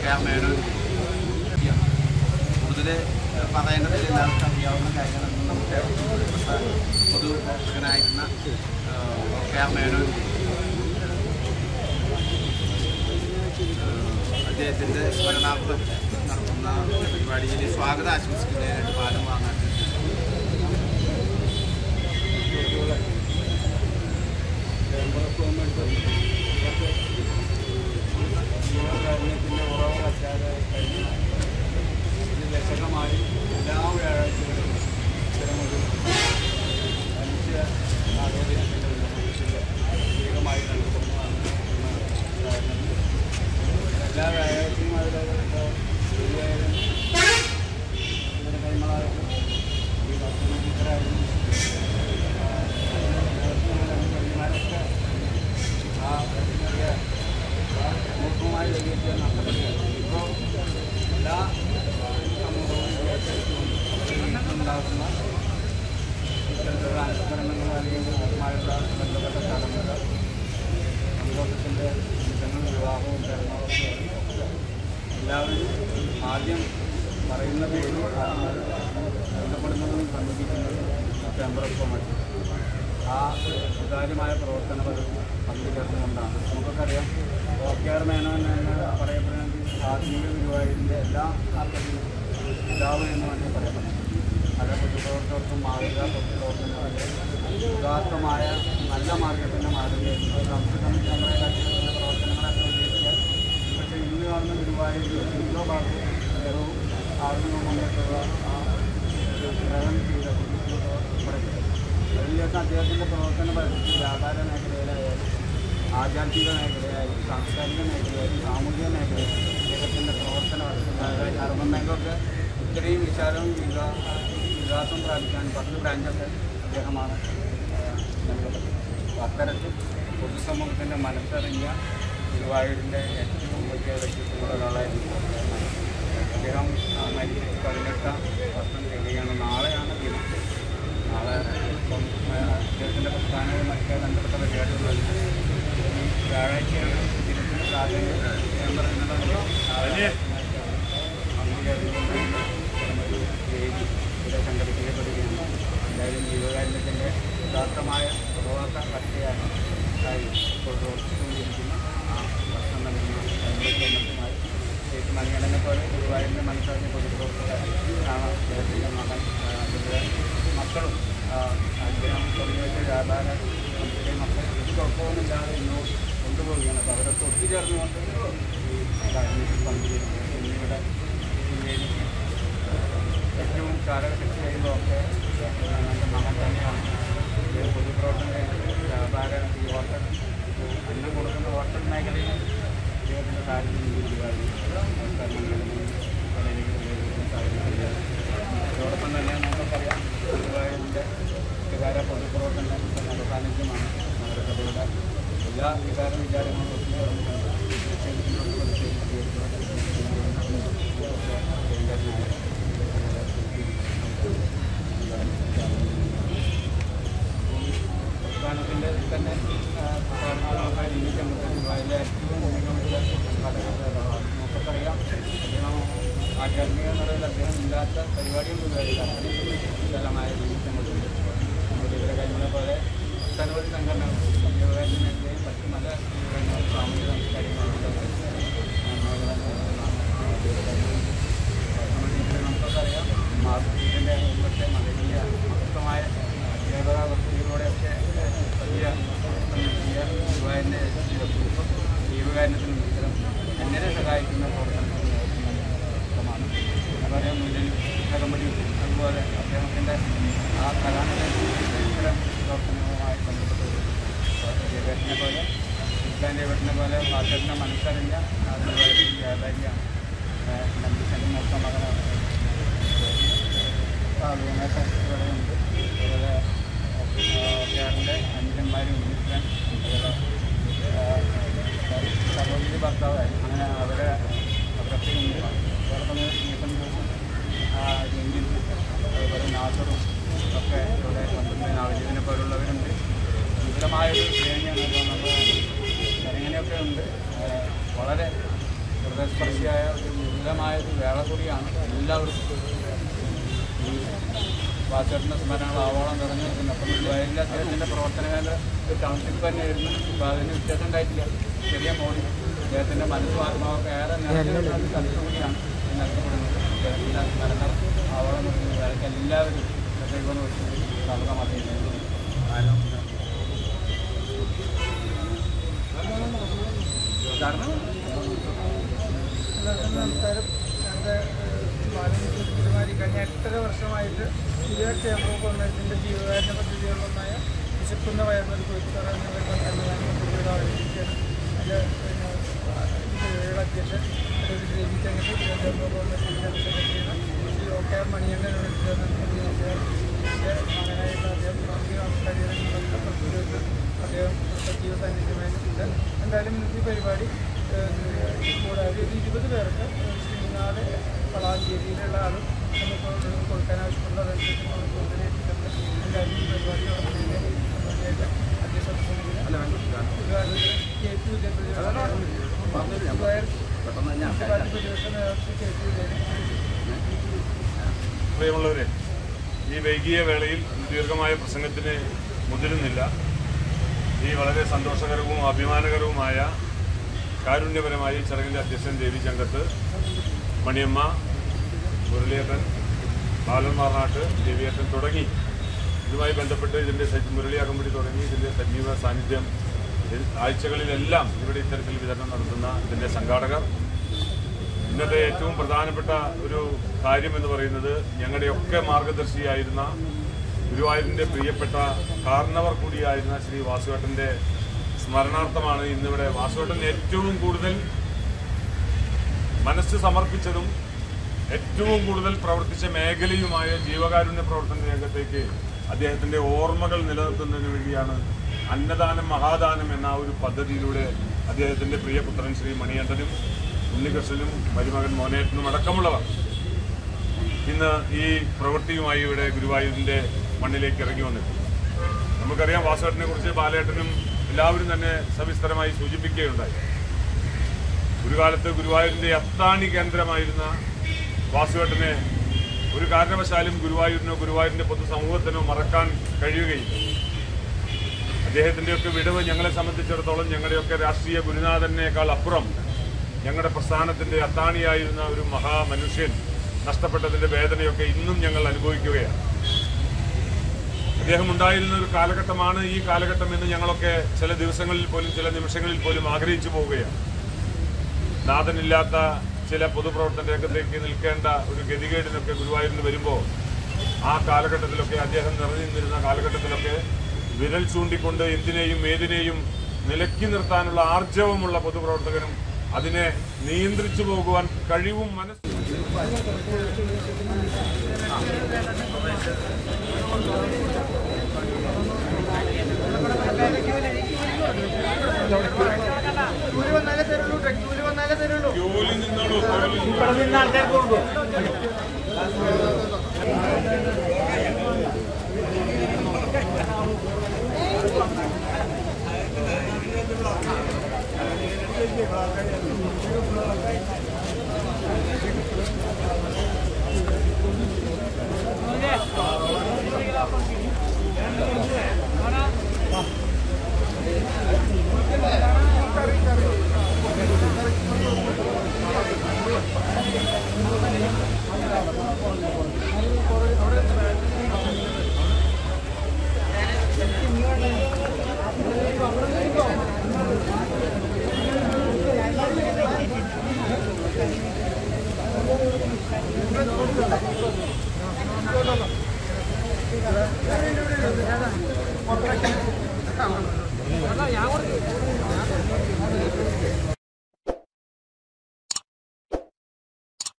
K R Menon കൂടുതൽ പറയേണ്ടതിൽ എല്ലാവർക്കും അറിയാവുന്ന കാര്യങ്ങളൊന്നും നമ്മുടെ പ്രിയപ്പെട്ട പൊതുപ്രവർത്തകനായിരുന്ന കെ ആർ മേനോൻ അദ്ദേഹത്തിൻ്റെ സ്മരണാർത്ഥം നടത്തുന്ന പരിപാടിയിൽ സ്വാഗതം ആശംസിക്കുന്നതിനായിട്ട് പാലം വാങ്ങാൻ ജീവകാരുണ്യത്തിൻ്റെ ഉറവ് വച്ചാതെ കഴിഞ്ഞ ഒരു ദശകമായി എല്ലാ വ്യാഴാഴ്ചകളും ഇത്തരമൊരു മനുഷ്യ ആരോഗ്യത്തിൻ്റെ ഉന്നമനത്തിൻ്റെ പ്രത്യേകമായി നടത്തുന്നതാണ് എന്ന കാരണം എല്ലാ വ്യാഴാഴ്ചയും അതിൽ ശരിയായാലും ഇതിൻ്റെ കൈമളായാലും ഈ ഭക്ഷണ ടീച്ചറായാലും കൈമാരൊക്കെ ആ ചെറിയ മൂർഖമായി വലിയ നഷ്ടപ്പെടുകയാണ് ഇപ്പോൾ എല്ലാ സമൂഹവും ഉണ്ടാകുന്ന ഇത്തരത്തിലുള്ള അനുസ്മരണങ്ങൾ അല്ലെങ്കിൽ അതുമായുള്ള ബന്ധപ്പെട്ട ചടങ്ങുകൾ സന്തോഷത്തിൻ്റെ നിമിഷങ്ങൾ വിവാഹവും പിറന്നാളൊക്കെ എല്ലാവരും ആദ്യം പറയുന്ന പേരും ബന്ധപ്പെടുന്നതും സമ്മതിക്കുന്നതും ചെമ്പറപ്പമാണ് ആ സുതാര്യമായ പ്രവർത്തന പങ്കുചേർന്നുകൊണ്ടാണ് നമുക്കൊക്കെ ഓക്കെയർ മേനോൻ എന്ന് പറയപ്പെടുന്നത് ആധുനിക ഗുരുവായൂരിൻ്റെ എല്ലാ ആൾക്കാരും പിതാവ് എന്ന് വേണ്ടി പറയപ്പെടുന്നു പല പൊതുപ്രവർത്തകർക്കും മാതൃക പൊതുപ്രവർത്തനങ്ങളുടെ ഉദാത്തമായ നല്ല മാർഗത്തിൻ്റെ മാതൃക സംസ്കൃതം നമ്മുടെ രാജ്യത്തിൻ്റെ പ്രവർത്തനങ്ങളൊക്കെ ഉദ്ദേശിച്ചാൽ പക്ഷേ ഇന്ന് കാണുന്ന ഗുരുവായൂർ എന്തോ ഭാഗത്ത് വെറും ആളുകൾ മുന്നേറ്റുള്ള ആ ഗ്രഹം ചെയ്ത ഉൾപ്പെടുത്തി അതിലേക്ക് അദ്ദേഹത്തിൻ്റെ പ്രവർത്തന പരിധി വ്യാപാര മേഖലയിലായാലും ആധ്യാത്മിക മേഖലയായാലും സാംസ്കാരിക മേഖലയായാലും സാമൂഹിക മേഖലയായാലും അദ്ദേഹത്തിൻ്റെ പ്രവർത്തന അതായത് അർബൻ ബാങ്കൊക്കെ ഇത്രയും വിശാലവും വികാ വികാസം പ്രാപിക്കാൻ പത്ത് ബ്രാഞ്ചൊക്കെ അദ്ദേഹമാണ് നൽകപ്പെട്ടത് അപ്പോൾ അത്തരത്തിൽ പൊതുസമൂഹത്തിൻ്റെ മനസ്സറിഞ്ഞ ഗുരുവായൂരിൻ്റെ ഏറ്റവും വലിയ വ്യക്തിത്വമുള്ള ഒരാളായിരുന്നു അദ്ദേഹം ആ, മരിച്ചിട്ട് പതിനെട്ടാം വർഷം കഴിയുകയാണ് നാളെയാണ് ദിനം നാളെ ഇപ്പം അദ്ദേഹത്തിൻ്റെ പ്രസ്ഥാനവുമൊക്കെ ബന്ധപ്പെട്ട പരിപാടികളുണ്ട് ഈ വ്യാഴാഴ്ചയാണ് ദിനത്തിന് സാധ്യത ഞാൻ പറയുന്നത് ഒരു വേദി ഇവിടെ സംഘടിപ്പിക്കപ്പെടുകയാണ് എന്തായാലും ജീവകാരുണ്യത്തിൻ്റെ യഥാർത്ഥമായ ഉപഭോക്ത കക്ഷിയാണ് ആയി ഇപ്പോൾ പ്രവർത്തിച്ചുകൊണ്ടിരിക്കുന്ന ആ ഭക്ഷണം നൽകുന്ന സംഘടനയുമായി ചേച്ചി മണികണ്ഠനെ പോലെ ഗുരുവായൂരിൻ്റെ മനസ്സറിഞ്ഞ പൊതുപ്രവർത്തകരാണ് അദ്ദേഹത്തിൻ്റെ മകൻ ആ, അവരുടെ മക്കളും ആ, അദ്ദേഹം തുടങ്ങിയ വ്യാപാര കമ്പനിയിലെ മക്കൾ ഒരു കുഴപ്പമൊന്നുമില്ലാതെ ഇന്നോട്ട് കൊണ്ടുപോവുകയാണ് അപ്പോൾ അവരൊക്കെ ഒത്തുചേർന്നുകൊണ്ട് ഈ കാര്യത്തിൽ പങ്കുചേരുന്നത് ഇന്നിവിടെ ഈ വേദിക്ക് ഏറ്റവും ചാലകശക്തിയായതൊക്കെ എൻ്റെ മകൻ തന്നെയാണ് ഇത് പൊതുപ്രവർത്തന വ്യാപാര ഈ ഹോട്ടൽ അന്നം കൊടുക്കുന്ന ഹോട്ടൽ മേഖലയിൽ അദ്ദേഹത്തിൻ്റെ കാര്യത്തിൽ അതോടൊപ്പം തന്നെ നമുക്കറിയാം ഗുരുവായൂരിൻ്റെ വികാര പൊതുപ്രവർത്തന സാന്നിധ്യമാണ് നഗരസഭയുടെ എല്ലാ വികാര വിചാരങ്ങളും സംസ്ഥാനത്തിൻ്റെ തന്നെ രീതിക്ക് നമുക്ക് ഗുരുവായൂരിലെ ഏറ്റവും മികവുറ്റ ഘടകങ്ങളാണ് നമുക്കറിയാം അദ്ദേഹം ആധ്യാത്മിക നിലയിൽ അദ്ദേഹം ഇല്ലാത്ത പരിപാടികൾ ഗുരുവായൂരിൽ അത്രയും വിശാലമായ രീതിക്ക് നമുക്ക് നമ്മുടെ ഇവരെ കഴിഞ്ഞ പോലെ ഒട്ടനവധി സംഘടനകൾ ജീവകാരുണ്യ മേഖലയിൽ മറ്റു പല ജീവകാരുണ്യ സാമൂഹിക സാംസ്കാരിക നമുക്കറിയാം മാതൃത്വത്തിൻ്റെ മുമ്പത്തെ മതകീയ മഹത്വമായ അധ്യാപക വസ്തുക്കളിലൂടെയൊക്കെ വലിയ നടത്തിയ ഗുരുവായൂരിൻ്റെ ജീവകാരുണ്യത്തിനും ഇത്തരം എങ്ങനെ സഹായിക്കുന്ന പ്രവർത്തനങ്ങൾ വ്യക്തമാണ് നമുക്കറിയാം മുന്നിൽ അകമ്പടി അതുപോലെ അദ്ദേഹത്തിൻ്റെ ആ കലാനിലയത്തിൻ്റെ ഇത്തരം പ്രവർത്തനങ്ങളുമായി ബന്ധപ്പെട്ട് വിദ്യാഭ്യാസത്തിനെ പോലെ ഇസ്ലാം ദൈവത്തിനെ പോലെ ഭാഷത്തിനെ മനസ്സറിഞ്ഞ അതിൻ്റെ വ്യാപാരിയാണ് നമ്പീശൻ്റെ മൊത്തം മകനാണ് ആ വീണേശൻ ഇവിടെയുണ്ട് അതുപോലെ കേരളത്തിൻ്റെ അനുജന്മാരും ഉണ്ണിക്കൻ അതുപോലെ സഹോദരി ഭർത്താവ് അങ്ങനെ അവരെ അവരൊക്കെ ഉണ്ട് അതോടൊപ്പം ഈപ്പൻ ജോസും രഞ്ജിൻ അതുപോലെ നാസറും ഒക്കെ ഇവിടെ വന്നിട്ടുണ്ട് നവജീവനെ പോലുള്ളവരുണ്ട് വിപുലമായൊരു ശ്രേണിയാണ് ഇപ്പോൾ നമ്മൾ ഇങ്ങനെയൊക്കെ ഉണ്ട് ആ, വളരെ ഹൃദയസ്പർശിയായ ഒരു വിപുലമായ ഒരു വേള കൂടിയാണ് എല്ലാവർക്കും ഈ വാസേട്ടൻ്റെ സ്മരണകൾ ആവോളം നിറഞ്ഞു നിൽക്കുന്നത് അപ്പം ഗുരുവായൂരിൽ അദ്ദേഹത്തിൻ്റെ പ്രവർത്തനകാല ഒരു ടൗൺഷിപ്പ് തന്നെയായിരുന്നു ഇപ്പോൾ അതിന് വ്യത്യാസം ഉണ്ടായിട്ടില്ല ചെറിയ മോഡി അദ്ദേഹത്തിൻ്റെ മനസ്സും ആത്മാവൊക്കെ ഏറെ നിറഞ്ഞിട്ടുള്ള ഒരു സ്ഥലത്ത് കൂടിയാണ് ഇത് നടത്തപ്പെടുന്നത് അദ്ദേഹത്തിൻ്റെ സ്മരണ ആവോളം നിറഞ്ഞു അതൊക്കെ എല്ലാവരും ദൈവം നൽകാമാറ്റുന്നത് നമസ്കാരം ഞങ്ങളുടെ കുമാരി കഴിഞ്ഞ എട്ടര വർഷമായിട്ട് ഇതേ ചേംബർ ഓഫ് കോൺഗ്രസിൻ്റെ ജീവകാരുണ്യ പദ്ധതികളിലൊന്നായ വിശക്കുന്ന വയറിനൊരു കോഴിക്കോട് എന്നുള്ള പദ്ധതിയുടെ ആവിഷ്കരിക്കുകയാണ് അതിൽ അധ്യക്ഷൻ ഒരു ഗ്രേവി ചങ്ങത്ത് ചേംബർ ഓഫ് കോൺഗ്രസിൻ്റെ സെക്രട്ടറിയാണ് ശ്രീ ഒ കെ മണിയണ്ണനോട് മകനായിട്ടുള്ള അദ്ദേഹം നമുക്ക് നമസ്കാരം പ്രത്യേകിച്ച് അദ്ദേഹം സജീവ സാന്നിധ്യമായിട്ടുണ്ട് എന്തായാലും ഈ പരിപാടി ഏഹ്, കൂടാതെ ഒരു ഇരുപത് പേർക്ക് ശ്രീനാട് വളാഞ്ചേരിയിലുള്ള ആളും നമുക്ക് കൊടുക്കാൻ ആവശ്യമുള്ള അതനുസരിച്ച് നമ്മൾ കൂടുതൽ എത്തിക്കുന്നത് എന്തായാലും ഈ പരിപാടി നടത്തുന്നതിന് മുന്നോടിയായിട്ട് അധ്യക്ഷ ഉദ്ഘാടനത്തിന് കെ പി വിദ്യാഭ്യാസ പ്രതിപക്ഷ നേതാവ് കെ പി വിദ്യാഭ്യാസ പ്രിയമുള്ളവരെ ഈ വൈകിയ വേളയിൽ ദീർഘമായ പ്രസംഗത്തിന് മുതിരുന്നില്ല ഈ വളരെ സന്തോഷകരവും അഭിമാനകരവുമായ കാരുണ്യപരമായ ഈ ചടങ്ങിൻ്റെ അധ്യക്ഷൻ ദേവി ചങ്കത്ത് മണിയമ്മ മുരളിയേട്ടൻ ബാലൻ മാർനാട്ട് ദേവിയേട്ടൻ തുടങ്ങി ഇതുമായി ബന്ധപ്പെട്ട് ഇതിൻ്റെ സജി മുരളി അകമ്പടി തുടങ്ങി ഇതിൻ്റെ സജീവ സാന്നിധ്യം ഇതിൽ ആഴ്ചകളിലെല്ലാം ഇവിടെ ഇത്തരത്തിൽ വിതരണം നടത്തുന്ന ഇതിൻ്റെ സംഘാടകർ ഇന്നത്തെ ഏറ്റവും പ്രധാനപ്പെട്ട ഒരു കാര്യം എന്ന് പറയുന്നത് ഞങ്ങളുടെയൊക്കെ മാർഗദർശിയായിരുന്ന ഗുരുവായൂരിൻ്റെ പ്രിയപ്പെട്ട കാരണവർ കൂടിയായിരുന്ന ശ്രീ വാസുവേട്ടൻ്റെ സ്മരണാർത്ഥമാണ് ഇന്നിവിടെ വാസുവേട്ടൻ ഏറ്റവും കൂടുതൽ മനസ്സ് സമർപ്പിച്ചതും ഏറ്റവും കൂടുതൽ പ്രവർത്തിച്ച മേഖലയുമായ ജീവകാരുണ്യ പ്രവർത്തന രംഗത്തേക്ക് അദ്ദേഹത്തിന്റെ ഓർമ്മകൾ നിലനിർത്തുന്നതിന് വേണ്ടിയാണ് അന്നദാനം മഹാദാനം എന്ന ആ ഒരു പദ്ധതിയിലൂടെ അദ്ദേഹത്തിന്റെ പ്രിയപുത്രൻ ശ്രീ മണികണ്ഠനും ഉണ്ണികൃഷ്ണനും മരുമകൻ മോനേട്ടനും അടക്കമുള്ളവർ ഇന്ന് ഈ പ്രവൃത്തിയുമായി ഇവിടെ ഗുരുവായൂരിന്റെ മണ്ണിലേക്ക് ഇറങ്ങി വന്നിട്ടുണ്ട് നമുക്കറിയാം വാസുവേട്ടനെ കുറിച്ച് ബാലേട്ടനും എല്ലാവരും തന്നെ സവിസ്തരമായി സൂചിപ്പിക്കുകയുണ്ടായി ഒരു കാലത്ത് ഗുരുവായൂരിന്റെ അത്താണി കേന്ദ്രമായിരുന്ന വാസുവേട്ടനെ ഒരു കാരണവശാലും ഗുരുവായൂരിനോ ഗുരുവായൂരിന്റെ പൊതുസമൂഹത്തിനോ മറക്കാൻ കഴിയുകയില്ല അദ്ദേഹത്തിന്റെയൊക്കെ വിടവ് ഞങ്ങളെ സംബന്ധിച്ചിടത്തോളം ഞങ്ങളുടെയൊക്കെ രാഷ്ട്രീയ ഗുരുനാഥനേക്കാൾ അപ്പുറം ഞങ്ങളുടെ പ്രസ്ഥാനത്തിന്റെ അത്താണിയായിരുന്ന ഒരു മഹാമനുഷ്യൻ നഷ്ടപ്പെട്ടതിന്റെ വേദനയൊക്കെ ഇന്നും ഞങ്ങൾ അനുഭവിക്കുകയാണ് അദ്ദേഹം ഉണ്ടായിരുന്ന ഒരു കാലഘട്ടമാണ് ഈ കാലഘട്ടം എന്ന് ഞങ്ങളൊക്കെ ചില ദിവസങ്ങളിൽ പോലും ചില നിമിഷങ്ങളിൽ പോലും ആഗ്രഹിച്ചു പോവുകയാണ് നാഥനില്ലാത്ത ചില പൊതുപ്രവർത്തന രംഗത്തേക്ക് നിൽക്കേണ്ട ഒരു ഗതികേടിനൊക്കെ ഗുരുവായൂരിന് വരുമ്പോൾ ആ കാലഘട്ടത്തിലൊക്കെ അദ്ദേഹം നിറഞ്ഞു നിന്നിരുന്ന കാലഘട്ടത്തിലൊക്കെ വിരൽ ചൂണ്ടിക്കൊണ്ട് എന്തിനേയും ഏതിനേയും നിലക്കി നിർത്താനുള്ള ആർജവമുള്ള പൊതുപ്രവർത്തകനും അതിനെ നിയന്ത്രിച്ചു പോകുവാൻ കഴിവും മനസ്സും ക്യൂല് വന്നാലേ തരുള്ളൂ ക്യൂല് വന്നാലേ തരുള്ളൂ ജോലി നിന്നോളൂ ജോലി നിന്നോളൂ. ഞാൻ കൊടുത്തു